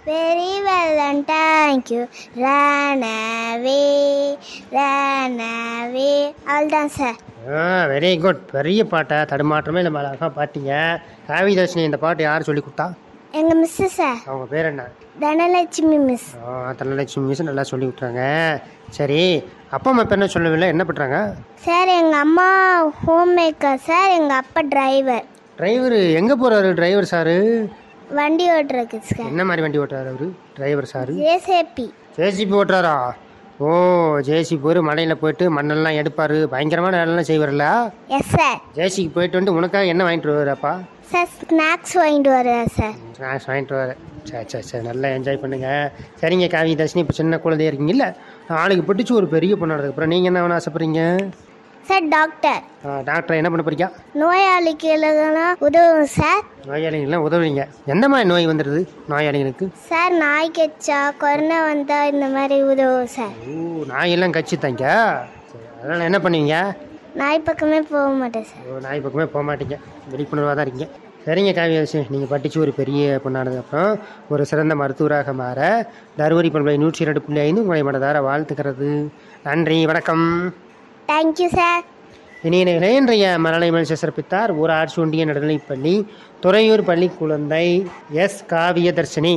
Very well and thank you. Run away, run away. அவ்வளோதான் sir ஆ very good பெரிய பாட்டை தடுமாற்றமே இல்லை அழகாக பாட்டீங்க காவிதாசினி இந்த பாட்டு யார் சொல்லி கொடுத்தா எங்கள் மிஸ்ஸு சார் அவங்க பேர் என்ன தனலட்சுமி மிஸ் ஆ தனலட்சுமி மிஸ் நல்லா சொல்லி விட்றாங்க சரி அப்பா அம்மா பேர் என்ன சொல்லவில்லை என்ன பண்ணுறாங்க சார் எங்கள் அம்மா ஹோம் மேக்கர் சார் எங்கள் அப்பா டிரைவர் டிரைவர் எங்கே போகிறாரு டிரைவர் சாரு வண்டி ஓட்டுறதுக்கு சார் என்ன மாதிரி வண்டி ஓட்டுறாரு அவரு டிரைவர் சாரு ஜேசேபி ஜேசிபி ஓட்டுறாரா ஓ ஜேசிபி போய் மலையில் போயிட்டு மண்ணெல்லாம் எடுப்பார் பயங்கரமான வேலைலாம் செய்வார்ல எஸ் சார் ஜேசிக்கு போயிட்டு வந்து உனக்காக என்ன வாங்கிட்டு வருவாரப்பா சார் ஸ்நாக்ஸ் வாங்கிட்டு வருவேன் சார் ஸ்நாக்ஸ் வாங்கிட்டு வர சரி சரி சரி நல்லா என்ஜாய் பண்ணுங்க சரிங்க காவி தர்ஷினி இப்போ சின்ன குழந்தையா இருக்கீங்கல்ல ஆளுக்கு பிடிச்சி ஒரு பெரிய பொண்ணாடுறதுக்கு அப்புறம் நீங்கள் என்ன வேணும் ஆசைப்படுறீங்க சார் டாக்டர் ஆ, டாக்டர் என்ன பண்ண போறீங்க நோயாளிக்கு எழுதலாம் உதவும் சார் நோயாளிகள்லாம் உதவுறீங்க எந்த மாதிரி நோய் வந்துடுது நோயாளிகளுக்கு சார் நாய் கச்சா கொரோனா வந்தா இந்த மாதிரி உதவும் சார் ஓ நாயெல்லாம் கட்சி தாங்க சரி அதனால் என்ன பண்ணுவீங்க நாய் பக்கமே போக மாட்டேன் சார் ஓ நாய் பக்கமே போக மாட்டீங்க விழிப்புணர்வாக தான் இருக்கீங்க சரிங்க காவியாசி நீங்கள் படித்து ஒரு பெரிய பொண்ணானது அப்புறம் ஒரு சிறந்த மருத்துவராக மாற தருமபுரி பண்பை நூற்றி இரண்டு புள்ளி ஐந்து உங்களை மனதார வாழ்த்துக்கிறது நன்றி வணக்கம் தேங்க்யூ சார் இனிய இன்றைய மரலை மனுஷ சிறப்பித்தார் ஊராட்சி ஒன்றிய நடுநிலைப்பள்ளி துறையூர் பள்ளி குழந்தை எஸ் காவிய தர்ஷினி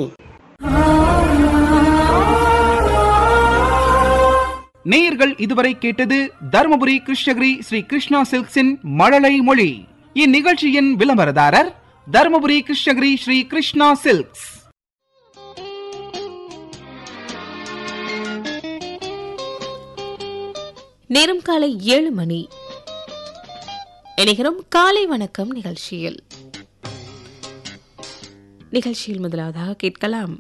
நேயர்கள் இதுவரை கேட்டது தருமபுரி கிருஷ்ணகிரி ஸ்ரீ கிருஷ்ணா சில்க்ஸின் மழலை மொழி இந்நிகழ்ச்சியின் விளம்பரதாரர் தருமபுரி கிருஷ்ணகிரி ஸ்ரீ கிருஷ்ணா சில்க்ஸ் நேரம் காலை ஏழு மணி இணைகிறோம் காலை வணக்கம் நிகழ்ச்சியில் நிகழ்ச்சியில் முதலாவதாக கேட்கலாம்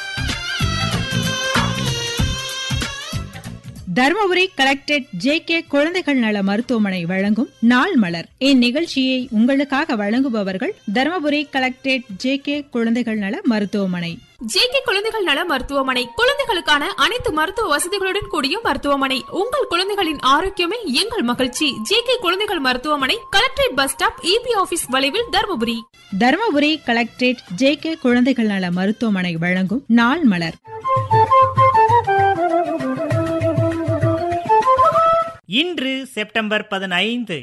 தருமபுரி கலெக்டரேட் ஜே கே குழந்தைகள் நல மருத்துவமனை வழங்கும் நாள் மலர் இந்நிகழ்ச்சியை உங்களுக்காக வழங்குபவர்கள் தருமபுரி கலெக்டரேட் ஜே கே குழந்தைகள் நல மருத்துவமனை ஜேகே குழந்தைகள் நல மருத்துவமனை குழந்தைகளுக்கான அனைத்து மருத்துவ வசதிகளுடன் கூடிய மருத்துவமனை உங்கள் குழந்தைகளின் ஆரோக்கியமே எங்கள் மகிழ்ச்சி ஜேகே குழந்தைகள் மருத்துவமனை collectorate bus stop EB office வளைவில் Dharmapuri Dharmapuri collectorate J K குழந்தைகள் நல மருத்துவமனை வழங்கும் நாள் மலர் இன்று செப்டம்பர் பதினைந்து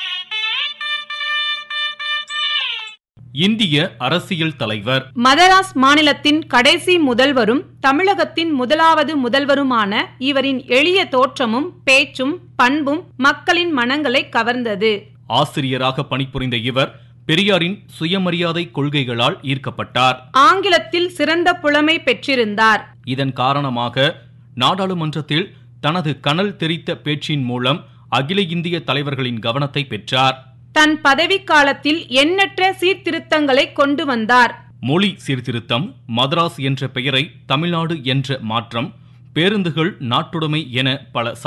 இந்திய அரசியல் தலைவர் மதராஸ் மாநிலத்தின் கடைசி முதல்வரும் தமிழகத்தின் முதலாவது முதல்வருமான இவரின் எளிய தோற்றமும் பேச்சும் பண்பும் மக்களின் மனங்களை கவர்ந்தது ஆசிரியராக பணிபுரிந்த இவர் பெரியாரின் சுயமரியாதை கொள்கைகளால் ஈர்க்கப்பட்டார் ஆங்கிலத்தில் சிறந்த புலமை பெற்றிருந்தார் இதன் காரணமாக நாடாளுமன்றத்தில் தனது கனல் தெரித்த பேச்சின் மூலம் அகில இந்திய தலைவர்களின் கவனத்தை பெற்றார் தன் பதவிக்காலத்தில் எண்ணற்ற சீர்திருத்தங்களை கொண்டு வந்தார் மொழி சீர்திருத்தம் மதராஸ் என்ற பெயரை தமிழ்நாடு என்ற மாற்றம் பேருந்துகள் நாட்டுடைமை என பல